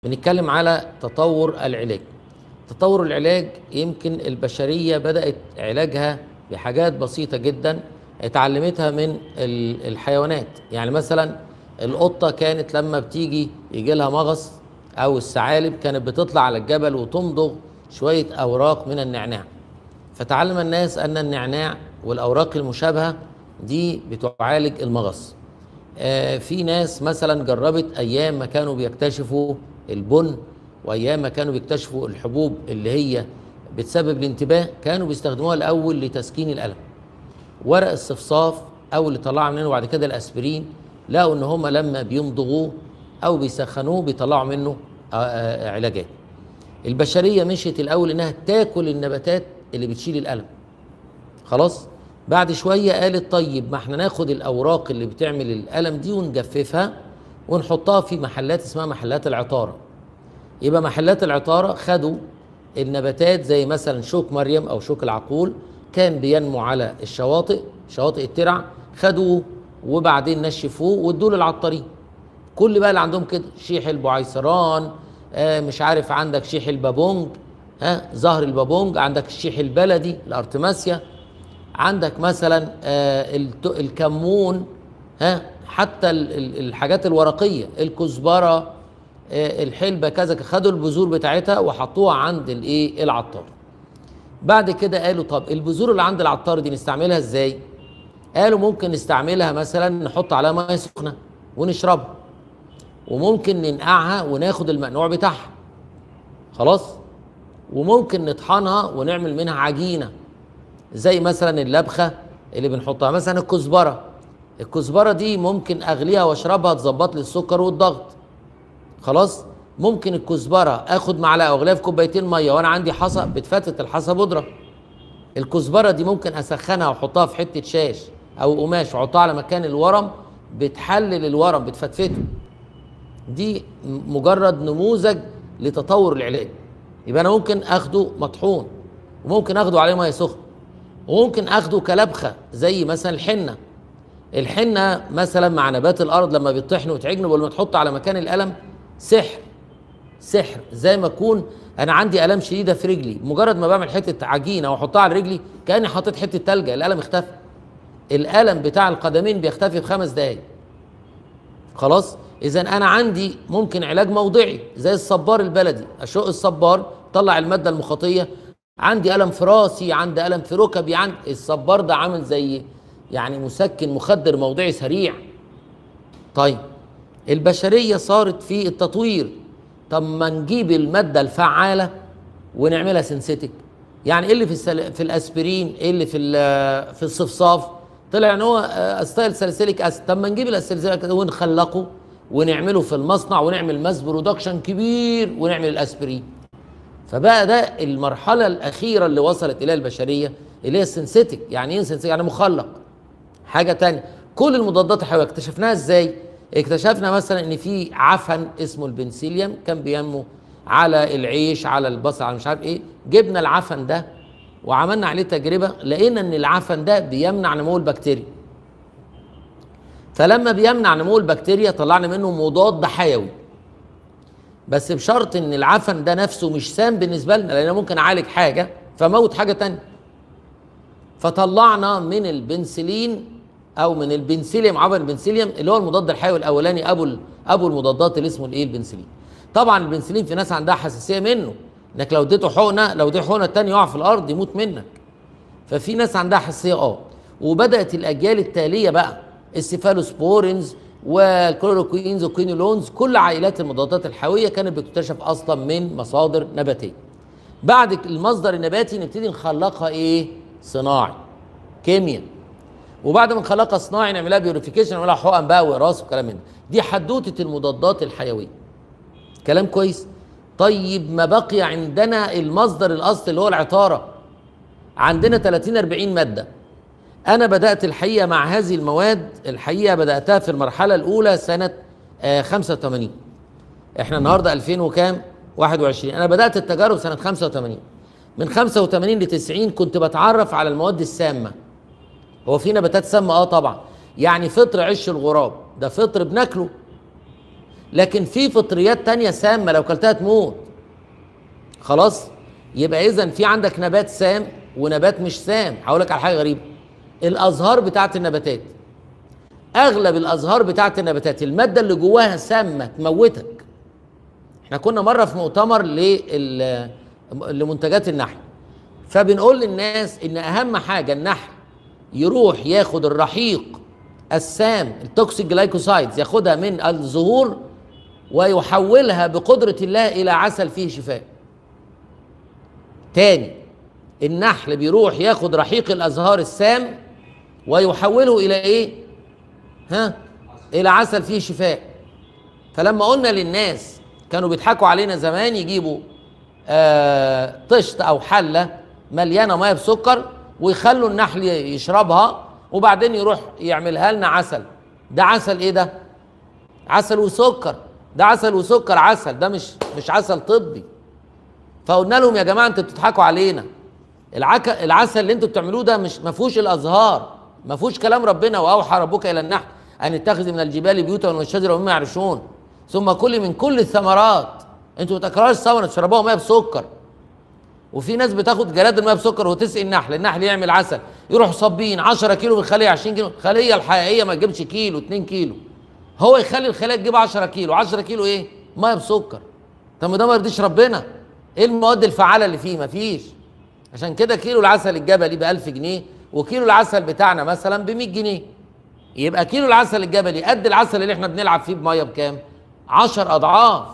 بنتكلم على تطور العلاج تطور العلاج يمكن البشرية بدأت علاجها بحاجات بسيطة جدا اتعلمتها من ال- الحيوانات يعني مثلا القطة كانت لما بتيجي يجي لها مغص أو الثعالب كانت بتطلع على الجبل وتمضغ شوية أوراق من النعناع فتعلم الناس أن النعناع والأوراق المشابهة دي بتعالج المغص آه، في ناس مثلا جربت ايام ما كانوا بيكتشفوا البن وايام ما كانوا بيكتشفوا الحبوب اللي هي بتسبب الانتباه كانوا بيستخدموها الاول لتسكين الالم ورق الصفصاف او اللي طلع منه بعد كده الاسبرين لقوا ان هم لما بيمضغوه او بيسخنوه بيطلعوا منه آه، آه، علاجات البشريه مشيت الاول انها تاكل النباتات اللي بتشيل الالم خلاص بعد شويه قالت طيب ما احنا ناخد الاوراق اللي بتعمل الالم دي ونجففها ونحطها في محلات اسمها محلات العطاره يبقى محلات العطاره خدوا النباتات زي مثلا شوك مريم او شوك العقول كان بينمو على الشواطئ شواطئ الترع خدوه وبعدين نشفوه وادوه للعطارين كل بقى اللي عندهم كده شيح البعيصران آه مش عارف عندك شيح البابونج ها زهر البابونج عندك الشيح البلدي الارتماسيا عندك مثلا آه الت- الكمون ها حتى ال- ال- الحاجات الورقيه الكزبره آه الحلبه كذا خدوا البذور بتاعتها وحطوها عند الايه العطار بعد كده قالوا طب البذور اللي عند العطار دي نستعملها ازاي قالوا ممكن نستعملها مثلا نحط عليها ميه سخنه ونشربها وممكن ننقعها وناخد المنقوع بتاعها خلاص وممكن نطحنها ونعمل منها عجينه زي مثلا اللبخه اللي بنحطها مثلا الكزبره الكزبره دي ممكن اغليها واشربها تظبط لي السكر والضغط خلاص ممكن الكزبره اخد معلقه واغليها في كوبايتين ميه وانا عندي حصى بتفتت الحصى بودره الكزبره دي ممكن اسخنها واحطها في حته شاش او قماش واحطها على مكان الورم بتحلل الورم بتفتفته دي م- مجرد نموذج لتطور العلاج يبقى انا ممكن اخده مطحون وممكن اخده عليه ميه سخنه وممكن اخده كلبخه زي مثلا الحنه الحنه مثلا مع نبات الارض لما بيطحن وتعجن ولما تحط على مكان الالم سحر سحر زي ما اكون انا عندي الام شديده في رجلي مجرد ما بعمل حته عجينه واحطها على رجلي كاني حطيت حته تلجه الالم اختفى الالم بتاع القدمين بيختفي في خمس دقائق خلاص اذا انا عندي ممكن علاج موضعي زي الصبار البلدي اشق الصبار طلع الماده المخاطيه عندي الم في راسي عندي الم في ركبي عندي الصبار ده عامل زي يعني مسكن مخدر موضعي سريع طيب البشريه صارت في التطوير طب ما نجيب الماده الفعاله ونعملها سنسيتك يعني ايه اللي في السل... في الاسبرين ايه اللي في ال- في الصفصاف طلع ان هو آه، استايل ساليسيليك اسيد طب ما نجيب الاسيليك اسيد ونخلقه ونعمله في المصنع ونعمل ماس برودكشن كبير ونعمل الاسبرين فبقى ده المرحله الاخيره اللي وصلت اليها البشريه اللي هي السنسيتك يعني ايه سنسيتك يعني مخلق حاجه تانية كل المضادات الحيويه اكتشفناها ازاي اكتشفنا مثلا ان في عفن اسمه البنسيليوم كان بينمو على العيش على البصل على مش عارف ايه جبنا العفن ده وعملنا عليه تجربه لقينا ان العفن ده بيمنع نمو البكتيريا فلما بيمنع نمو البكتيريا طلعنا منه مضاد حيوي بس بشرط ان العفن ده نفسه مش سام بالنسبه لنا لان ممكن اعالج حاجه فموت حاجه تانية فطلعنا من البنسلين او من البنسليوم عبر البنسليوم اللي هو المضاد الحيوي الاولاني ابو ال- ابو المضادات اللي اسمه الايه البنسلين طبعا البنسلين في ناس عندها حساسيه منه انك لو اديته حقنه لو اديته حقنه التاني يقع في الارض يموت منك ففي ناس عندها حساسيه اه وبدات الاجيال التاليه بقى السيفالوسبورينز والكلوروكوينز والكوينولونز كل عائلات المضادات الحيويه كانت بتكتشف اصلا من مصادر نباتيه بعد المصدر النباتي نبتدي نخلقها ايه صناعي كيمياء وبعد ما نخلقها صناعي نعملها بيوريفيكيشن نعملها حقن بقى وراس وكلام من ده دي حدوته المضادات الحيويه كلام كويس طيب ما بقي عندنا المصدر الاصلي اللي هو العطاره عندنا 30 40 ماده انا بدات الحقيقه مع هذه المواد الحقيقه بداتها في المرحله الاولى سنه آه 85 احنا النهارده 2000 وكام 21 انا بدات التجارب سنه 85 من 85 ل 90 كنت بتعرف على المواد السامه هو في نباتات سامه اه طبعا يعني فطر عش الغراب ده فطر بناكله لكن في فطريات تانية سامه لو كلتها تموت خلاص يبقى اذا في عندك نبات سام ونبات مش سام هقول لك على حاجه غريبه الازهار بتاعت النباتات اغلب الازهار بتاعت النباتات الماده اللي جواها سامه تموتك احنا كنا مره في مؤتمر لل- لمنتجات النحل فبنقول للناس ان اهم حاجه النحل يروح ياخد الرحيق السام التوكسيك جلايكوسايدز ياخدها من الزهور ويحولها بقدره الله الى عسل فيه شفاء تاني النحل بيروح ياخد رحيق الازهار السام ويحوله الى ايه ها الى عسل فيه شفاء فلما قلنا للناس كانوا بيضحكوا علينا زمان يجيبوا آه طشت او حله مليانه ميه بسكر ويخلوا النحل يشربها وبعدين يروح يعملها لنا عسل ده عسل ايه ده عسل وسكر ده عسل وسكر عسل ده مش مش عسل طبي فقلنا لهم يا جماعه انتوا بتضحكوا علينا العك... العسل اللي انتوا بتعملوه ده مش ما فيهوش الازهار ما فيهوش كلام ربنا واوحى ربك الى النحل ان اتخذ من الجبال بيوتا ومن الشجر ومما يعرشون ثم كل من كل الثمرات انتوا ما تاكلوهاش ثمره تشربوها ميه بسكر وفي ناس بتاخد جراد الميه بسكر وتسقي النحل النحل يعمل عسل يروحوا صابين 10 كيلو من الخليه 20 كيلو الخليه الحقيقيه ما تجيبش كيلو 2 كيلو هو يخلي الخليه تجيب 10 كيلو 10 كيلو ايه ميه بسكر طب ما ده ما يرضيش ربنا ايه المواد الفعاله اللي فيه مفيش عشان كده كيلو العسل الجبلي ب 1000 جنيه وكيلو العسل بتاعنا مثلا ب 100 جنيه يبقى كيلو العسل الجبلي قد العسل اللي احنا بنلعب فيه بميه بكام 10 اضعاف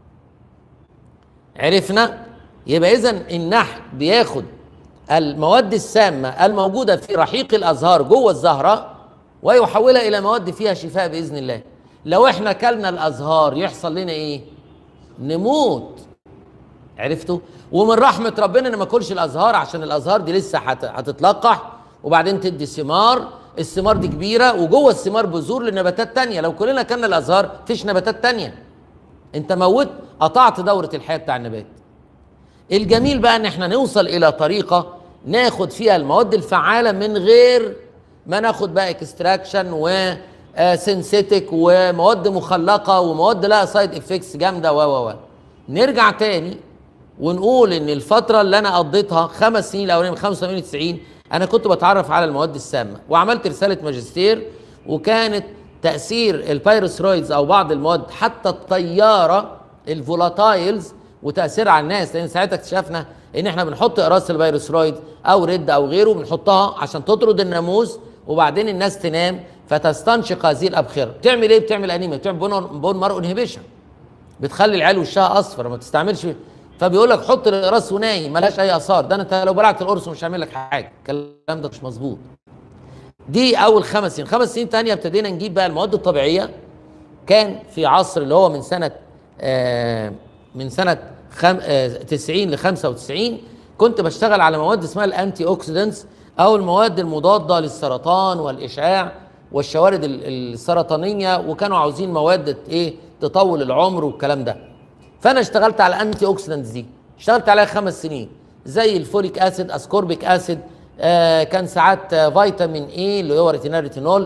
عرفنا يبقى اذا النحل بياخد المواد السامه الموجوده في رحيق الازهار جوه الزهره ويحولها الى مواد فيها شفاء باذن الله لو احنا كلنا الازهار يحصل لنا ايه نموت عرفتوا ومن رحمه ربنا ان ما اكلش الازهار عشان الازهار دي لسه هت- هتتلقح وبعدين تدي ثمار الثمار دي كبيره وجوه الثمار بذور لنباتات تانية لو كلنا كلنا الازهار فيش نباتات تانية انت موت قطعت دوره الحياه بتاع النبات الجميل بقى ان احنا نوصل الى طريقه ناخد فيها المواد الفعاله من غير ما ناخد بقى اكستراكشن و سينثيتك ومواد مخلقه ومواد لها سايد افكتس جامده و و و نرجع تاني ونقول ان الفتره اللي انا قضيتها خمس سنين الاولانيه من 85 ل 90 انا كنت بتعرف على المواد السامه وعملت رساله ماجستير وكانت تاثير البيروثرويدز او بعض المواد حتى الطياره الفولاتايلز وتاثيرها على الناس لان ساعتها اكتشفنا ان احنا بنحط اقراص الفيروثرويد او رد او غيره بنحطها عشان تطرد الناموس وبعدين الناس تنام فتستنشق هذه الابخره بتعمل ايه بتعمل انيميا بتعمل بون, بون مارو انهبيشن بتخلي العيال وشها اصفر ما تستعملش فبيقول لك حط الاقراص ونايم ملهاش اي اثار ده انت لو بلعت القرص مش هيعمل لك حاجه الكلام ده مش مظبوط دي اول خمس سنين خمس سنين تانية ابتدينا نجيب بقى المواد الطبيعيه كان في عصر اللي هو من سنه آه من سنه خم آه 90 ل 95 كنت بشتغل على مواد اسمها الانتي اوكسيدنتس او المواد المضاده للسرطان والاشعاع والشوارد ال- السرطانيه وكانوا عاوزين مواد ايه تطول العمر والكلام ده فانا اشتغلت على الانتي اوكسيدنتس دي اشتغلت عليها خمس سنين زي الفوليك اسيد اسكوربيك اسيد آه كان ساعات آه فيتامين اي اللي هو ريتينال ريتينول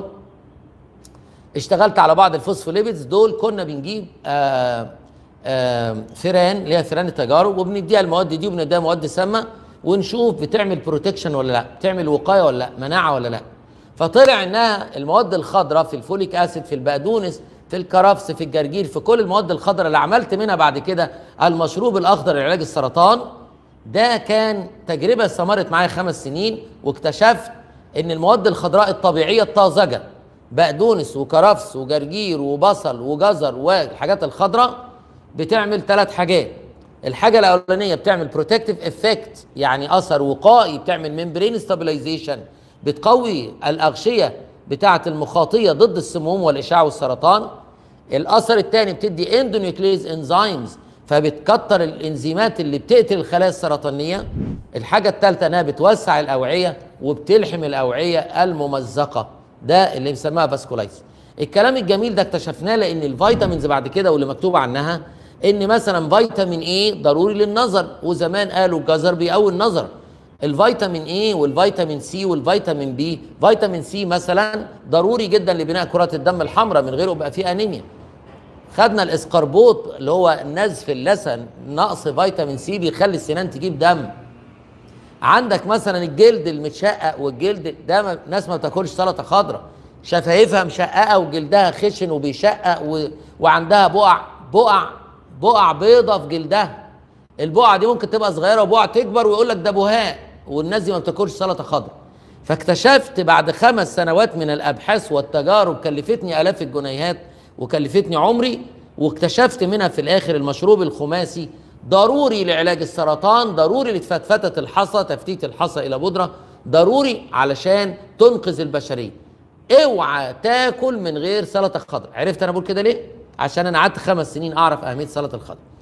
اشتغلت على بعض الفوسفوليبيدز دول كنا بنجيب آه آه فيران اللي هي فيران التجارب وبنديها المواد دي وبنديها مواد سامه ونشوف بتعمل بروتكشن ولا لا بتعمل وقايه ولا لا مناعه ولا لا فطلع انها المواد الخضراء في الفوليك اسيد في البقدونس في الكرفس في الجرجير في كل المواد الخضراء اللي عملت منها بعد كده المشروب الاخضر لعلاج السرطان ده كان تجربه استمرت معايا خمس سنين واكتشفت ان المواد الخضراء الطبيعيه الطازجه بقدونس وكرفس وجرجير وبصل وجزر والحاجات الخضراء بتعمل ثلاث حاجات الحاجه الاولانيه بتعمل بروتكتيف افكت يعني اثر وقائي بتعمل ممبرين ستابلايزيشن بتقوي الاغشيه بتاعه المخاطيه ضد السموم والاشعاع والسرطان الاثر الثاني بتدي اندونيوكليز انزيمز فبتكتر الانزيمات اللي بتقتل الخلايا السرطانيه الحاجه الثالثه انها بتوسع الاوعيه وبتلحم الاوعيه الممزقه ده اللي بنسميها فاسكولايتس الكلام الجميل ده اكتشفناه لان الفيتامينز بعد كده واللي مكتوب عنها ان مثلا فيتامين ايه ضروري للنظر وزمان قالوا الجزر بيقوي النظر الفيتامين ايه والفيتامين سي والفيتامين بي فيتامين سي مثلا ضروري جدا لبناء كرات الدم الحمراء من غيره يبقى فيه انيميا خدنا الاسقربوط اللي هو نزف اللسن نقص فيتامين سي بيخلي السنان تجيب دم عندك مثلا الجلد المتشقق والجلد ده ما- ناس ما بتاكلش سلطه خضراء شفايفها مشققه وجلدها خشن وبيشقق و... وعندها بقع بقع بقع بيضه في جلدها البقعه دي ممكن تبقى صغيره وبقعه تكبر ويقول لك ده بهاء والناس دي ما بتاكلش سلطه خضراء فاكتشفت بعد خمس سنوات من الابحاث والتجارب كلفتني الاف الجنيهات وكلفتني عمري واكتشفت منها في الاخر المشروب الخماسي ضروري لعلاج السرطان ضروري لفتفتة الحصى تفتيت الحصى الى بودرة ضروري علشان تنقذ البشرية اوعى تاكل من غير سلطة خضراء عرفت انا بقول كده ليه عشان انا قعدت خمس سنين اعرف اهمية سلطة الخضراء